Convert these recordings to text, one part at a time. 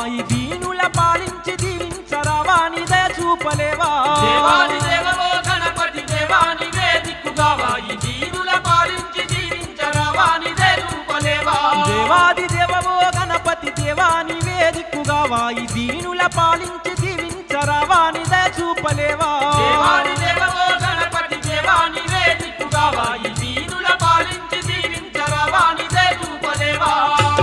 ఈ దీనుల పాలించి దీవించరావా నిదయ చూపలేవా దేవాది దేవో గణపతి దేవాని వేదిక్కుగావా ఈ దీనుల పాలించి జీవించరావా నిదే రూపలేవా దేవాది దేవో గణపతి దేవాని వేదిక్కుగావా ఈ దీనుల పాలించి దీవించరావా నిదయ చూపలేవా దేవాది దేవో గణపతి దేవాని వేదిక్కుగావా ఈ దీనుల పాలించి జీవించరావా నిదే రూపలేవా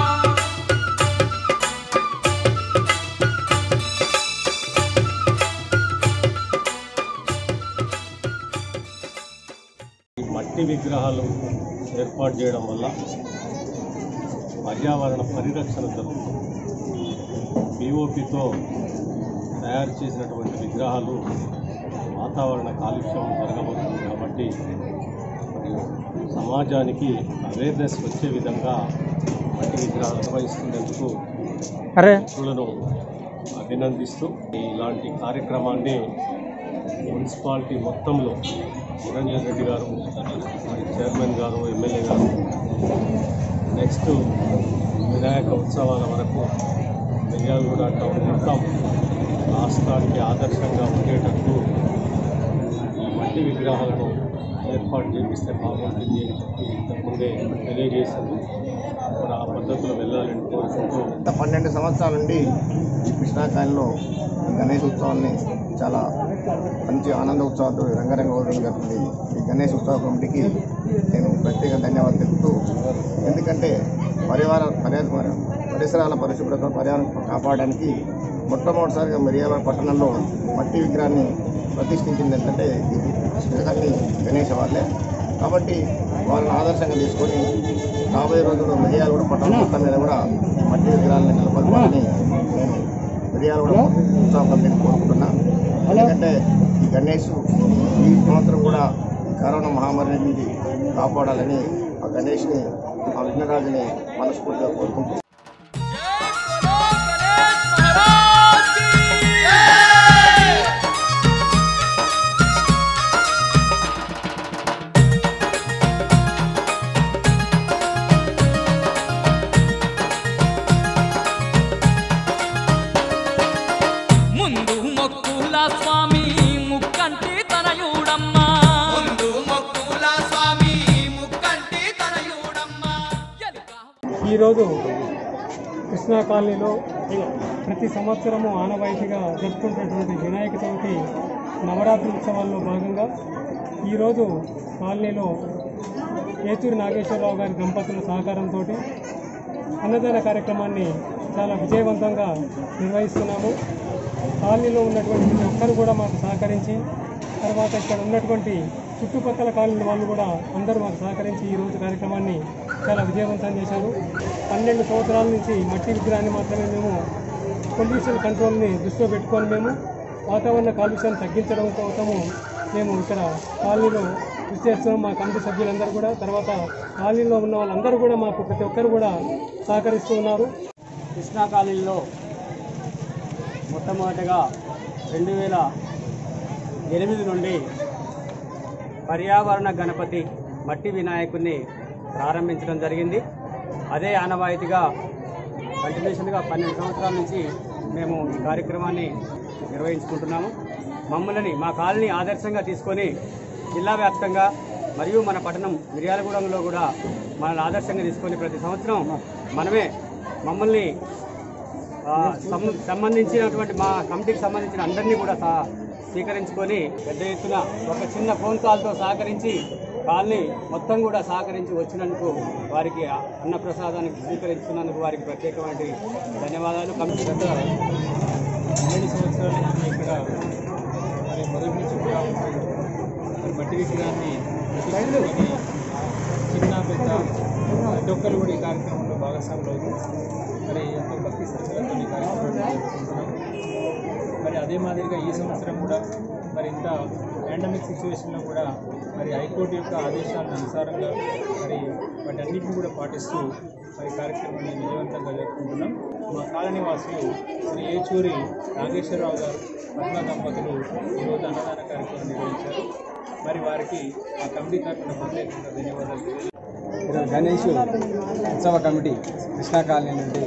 ఈ మట్టి విగ్రహాలు ఏర్పాటు చేయడం వల్ల పర్యావరణ పరిరక్షణ జరుగుతుంది పిఓపితో తయారు చేసినటువంటి విగ్రహాలు వాతావరణ కాలుష్యం జరగబోతుంది కాబట్టి మరి సమాజానికి అవేర్నెస్ వచ్చే విధంగా మట్టి విగ్రహాలు నిర్వహిస్తున్నందుకు మిత్రులను అభినందిస్తూ ఇలాంటి కార్యక్రమాన్ని మున్సిపాలిటీ మొత్తంలో నిరంజన్ రెడ్డి గారు మరి చైర్మన్ గారు ఎమ్మెల్యే గారు నెక్స్ట్ వినాయక ఉత్సవాల వరకు మిర్యాలగూడ టౌన్ మొత్తం రాష్ట్రానికి ఆదర్శంగా ఉండేటట్టు ఈ మట్టి విగ్రహాలను ఏర్పాటు చేపిస్తే బాగుంటుంది అని చెప్పి ఇంతకుముందే తెలియజేసింది మరి ఆ పద్ధతిలో వెళ్ళాలని కోరుకుంటూ గత పన్నెండు సంవత్సరాల నుండి ఈ కృష్ణాకాయంలో గణేష్ ఉత్సవాన్ని చాలా మంచి ఆనంద ఉత్సవాలతో రంగరంగ వైభవంగా జరుగుతుంది ఈ గణేష్ ఉత్సవ కమిటీకి నేను ప్రత్యేక ధన్యవాదాలు తెలుపుతూ ఎందుకంటే పర్యావరణ పర్యావరణ పరిసరాల పరిశుభ్రత పర్యావరణం కాపాడడానికి మొట్టమొదటిసారిగా మిర్యాల పట్టణంలో మట్టి విగ్రహాన్ని ప్రతిష్ఠించింది ఏంటంటే ఇది శ్రీహరి గణేష్ వాళ్ళే కాబట్టి వాళ్ళని ఆదర్శంగా తీసుకొని రాబోయే రోజుల్లో మిరియాలు కూడా పట్టణం మొత్తం మీద కూడా ఈ మట్టి విగ్రహాలను నిలబడాలని నేను మిరియాలు కూడా ఉత్సవం కమిటీని కోరుకుంటున్నా ఎందుకంటే ఈ గణేష్ ఈ సంవత్సరం కూడా ఈ కరోనా మహమ్మారి నుంచి కాపాడాలని ఆ గణేష్ని ఆ విఘ్నరాజుని మనస్ఫూర్తిగా కోరుకుంటున్నాను ముందు మొక్కుల స్వామి ముక్కంటి తనయుడమ్మా ముందు మొక్కుల స్వామి ముక్కంటి తనయుడమ్మా ఈరోజు కృష్ణా కాలనీలో ప్రతి సంవత్సరము ఆనవాయితీగా జరుపుకుంటున్నటువంటి వినాయక చవితి నవరాత్రి ఉత్సవాల్లో భాగంగా ఈరోజు కాలనీలో ఏచూరి నాగేశ్వరరావు గారి దంపతుల సహకారంతో అన్నదాన కార్యక్రమాన్ని చాలా విజయవంతంగా నిర్వహిస్తున్నాము కాలనీలో ఉన్నటువంటి ప్రతి ఒక్కరు కూడా మాకు సహకరించి తర్వాత ఇక్కడ ఉన్నటువంటి చుట్టుపక్కల కాలనీ వాళ్ళు కూడా అందరూ మాకు సహకరించి ఈ రోజు కార్యక్రమాన్ని చాలా విజయవంతం చేశారు పన్నెండు సంవత్సరాల నుంచి మట్టి విగ్రహాన్ని మాత్రమే మేము పొల్యూషన్ కంట్రోల్ని దృష్టిలో పెట్టుకొని మేము వాతావరణ కాలుష్యాన్ని తగ్గించడం కోసము మేము ఇక్కడ కాలనీలో కృషి చేస్తున్నాం మా కమిటీ సభ్యులందరూ కూడా తర్వాత కాలనీలో ఉన్న వాళ్ళందరూ కూడా మాకు ప్రతి ఒక్కరు కూడా సహకరిస్తూ ఉన్నారు కృష్ణా కాలనీలో మొట్టమొదటిగా రెండు వేల ఎనిమిది నుండి పర్యావరణ గణపతి మట్టి వినాయకుడిని ప్రారంభించడం జరిగింది అదే ఆనవాయితీగా కంటిన్యూషన్గా పన్నెండు సంవత్సరాల నుంచి మేము ఈ కార్యక్రమాన్ని నిర్వహించుకుంటున్నాము మమ్మల్ని మా కాలనీ ఆదర్శంగా తీసుకొని జిల్లా వ్యాప్తంగా మరియు మన పట్టణం మిర్యాలగూడెంలో కూడా మనల్ని ఆదర్శంగా తీసుకొని ప్రతి సంవత్సరం మనమే మమ్మల్ని ఆ, సం- సంబంధించినటువంటి మా కమిటీకి సంబంధించిన అందరినీ కూడా సా- స్వీకరించుకొని పెద్ద ఎత్తున ఒక చిన్న ఫోన్ కాల్తో సహకరించి కాలనీ మొత్తం కూడా సహకరించి వచ్చినందుకు వారికి ఆ అన్నప్రసాదానికి స్వీకరించుకున్నందుకు వారికి ప్రత్యేకమైన ధన్యవాదాలు కమిటీ గత పన్నెండు సంవత్సరాల నుంచి ఇక్కడ మరి మొదటి నుంచి కూడా మరి మట్టి విగ్రహాన్ని ప్రతిష్ఠించుకొని చిన్న పెద్ద ప్రతి ఒక్కరు కూడా ఈ కార్యక్రమంలో భాగస్వాములు అవుతూ మరి ఎంతో భక్తి శ్రద్ధలతో ఈ కార్యక్రమాన్ని జరుపుకుంటున్నాం మరి అదే మాదిరిగా ఈ సంవత్సరం కూడా మరి ఇంత పాండమిక్ సిచ్యువేషన్లో కూడా మరి హైకోర్టు యొక్క ఆదేశాల అనుసారంగా మరి వాటన్నిటిని కూడా పాటిస్తూ మరి కార్యక్రమాన్ని విజయవంతంగా జరుపుకుంటున్నాం మా కాలనీ వాసులు శ్రీ ఏచూరి నాగేశ్వరరావు గారు పద్మ దంపతులు ఈరోజు అన్నదాన కార్యక్రమం నిర్వహించారు మరి వారికి ఆ కమిటీ తరఫున ప్రత్యేకంగా ధన్యవాదాలు తెలియజేస్తున్నాను. ఈరోజు గణేష్ ఉత్సవ కమిటీ కృష్ణా కాలనీ నుండి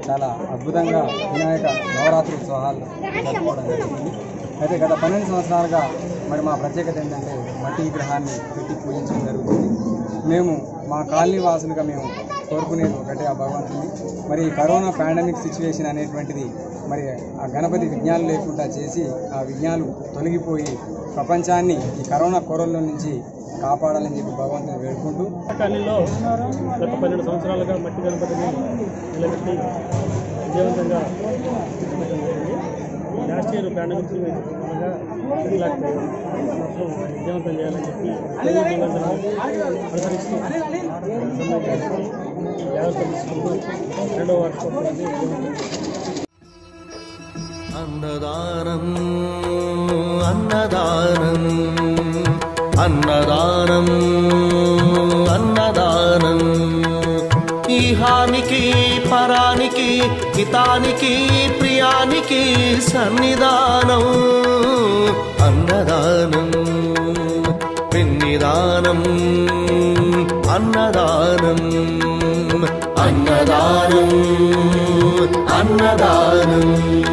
చాలా అద్భుతంగా వినాయక నవరాత్రి ఉత్సవాలు జరుపుకోవడం జరుగుతుంది అయితే గత పన్నెండు సంవత్సరాలుగా మరి మా ప్రత్యేకత ఏంటంటే మట్టి విగ్రహాన్ని పెట్టి పూజించడం జరుగుతుంది మేము మా కాలనీ వాసులుగా మేము కోరుకునేది ఒకటే ఆ భగవంతుని మరి ఈ కరోనా పాండమిక్ సిచ్యువేషన్ అనేటువంటిది మరి ఆ గణపతి విజ్ఞానం లేకుండా చేసి ఆ విజ్ఞానం తొలగిపోయి ప్రపంచాన్ని ఈ కరోనా కొరల్లో నుంచి కాపాడాలని చెప్పి భగవంతుని వేడుకుంటూ కాలనీలో గత పన్నెండు సంవత్సరాలుగా మట్టి గణపతిని నిలబెట్టి విజయవంతంగా నిర్వహించడం జరిగింది లాస్ట్ ఇయర్ పాండమిక్ మూలంగా పెట్టలేకపోయాం మొత్తం విజయవంతం చేయాలని చెప్పి కోవిడ్ నిబంధనలు అనుసరిస్తూ సమయం చేస్తూ జాగ్రత్తలు తీసుకుంటూ రెండవ వార్షికోత్సవాన్ని విజయవంతం చేస్తాం అన్నదానం అన్నదానం అన్నదానం అన్నదానం ఈహానికి పరానికి హితానికి ప్రియానికి సన్నిధానం అన్నదానం పిన్నిదానం అన్నదానం అన్నదానం అన్నదానం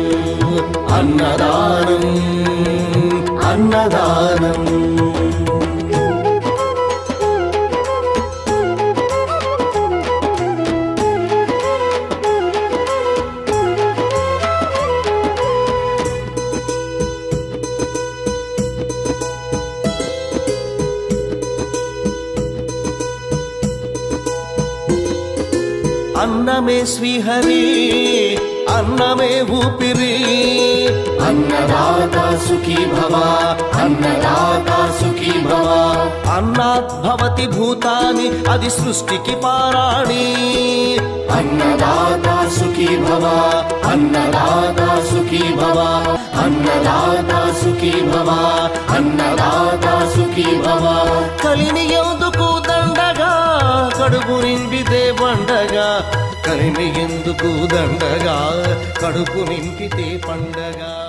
అన్నదానం అన్నదానం అన్నమే శ్రీహరి అన్నమే ఊపిరి అన్నదాత సుఖీ భవ అన్నదాత సుఖీ భవ అన్నాత్ భవతి భూతాని అది సృష్టికి పారాణి అన్నదాత సుఖీ భవ అన్నదాత సుఖీ భవ అన్నదాత సుఖీ భవ అన్నదాత సుఖీ భవ కలిని ఎందుకు దండగా కడుపు నిండితే పండగా కలిని ఎందుకు దండగా కడుపు నింపితే పండగా